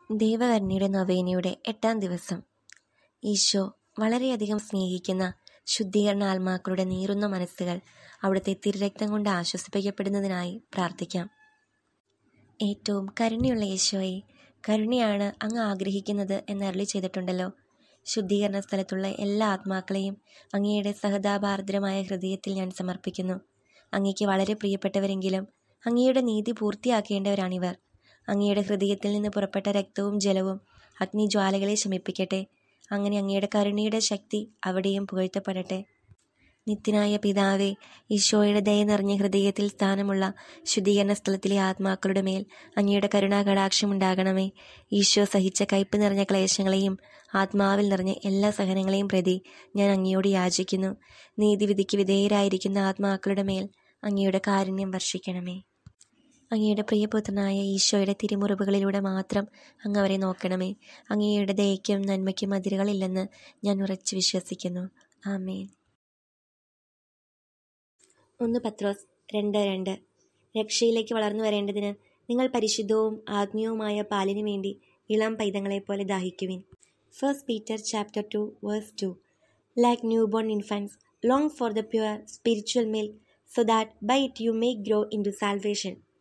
ദൈവകരുണയുടെ നൊവേനയുടെ എട്ടാം ദിവസം ഈശോ വളരെയധികം സ്നേഹിക്കുന്ന ശുദ്ധീകരണ ആത്മാക്കളുടെ നീറുന്ന മനസ്സുകൾ അവിടുത്തെ തിരുരക്തം കൊണ്ട് ആശ്വസിപ്പിക്കപ്പെടുന്നതിനായി പ്രാർത്ഥിക്കാം ഏറ്റവും കരുണയുള്ള ഈശോയെ കരുണയാണ് അങ്ങ് ആഗ്രഹിക്കുന്നത് എന്ന് അരുളി ചെയ്തിട്ടുണ്ടല്ലോ ശുദ്ധീകരണ സ്ഥലത്തുള്ള എല്ലാ ആത്മാക്കളെയും അങ്ങയുടെ സഹതാപാർദ്രമായ ഹൃദയത്തിൽ ഞാൻ സമർപ്പിക്കുന്നു അങ്ങയ്ക്ക് വളരെ പ്രിയപ്പെട്ടവരെങ്കിലും അങ്ങയുടെ നീതി പൂർത്തിയാക്കേണ്ടവരാണിവർ അങ്ങയുടെ ഹൃദയത്തിൽ നിന്ന് പുറപ്പെട്ട രക്തവും ജലവും അഗ്നിജ്വാലകളെ ശമിപ്പിക്കട്ടെ അങ്ങനെ അങ്ങയുടെ കരുണയുടെ ശക്തി അവിടെയും പുകഴ്ത്തപ്പെടട്ടെ നിത്യനായ പിതാവേ ഈശോയുടെ ദയ നിറഞ്ഞ ഹൃദയത്തിൽ സ്ഥാനമുള്ള ശുദ്ധീകരണ സ്ഥലത്തിലെ ആത്മാക്കളുടെ മേൽ അങ്ങയുടെ കരുണാകടാക്ഷമുണ്ടാകണമേ ഈശോ സഹിച്ച കയ്പ് നിറഞ്ഞ ക്ലേശങ്ങളെയും ആത്മാവിൽ നിറഞ്ഞ എല്ലാ സഹനങ്ങളെയും പ്രതി ഞാൻ അങ്ങയോട് യാചിക്കുന്നു നീതിവിധിക്ക് വിധേയരായിരിക്കുന്ന ആത്മാക്കളുടെ മേൽ അങ്ങയുടെ കാരുണ്യം വർഷിക്കണമേ അങ്ങയുടെ പ്രിയപുത്രനായ ഈശോയുടെ തിരുമുറിവുകളിലൂടെ മാത്രം അങ്ങ് അവരെ നോക്കണമേ അങ്ങയുടെ ദയയ്ക്കും നന്മയ്ക്കും അതിരുകളില്ലെന്ന് ഞാൻ ഉറച്ചു വിശ്വസിക്കുന്നു ആമേൻ ഒന്ന് പത്രോസ് രണ്ട് രണ്ട് രക്ഷയിലേക്ക് വളർന്നു വരേണ്ടതിന് നിങ്ങൾ പരിശുദ്ധവും ആത്മീയവുമായ പാലിനു വേണ്ടി ഇളം പൈതങ്ങളെപ്പോലെ ദാഹിക്കുവിൻ first Peter chapter two verse two like new born infants long for the pure spiritual milk so that by it you may grow into salvation.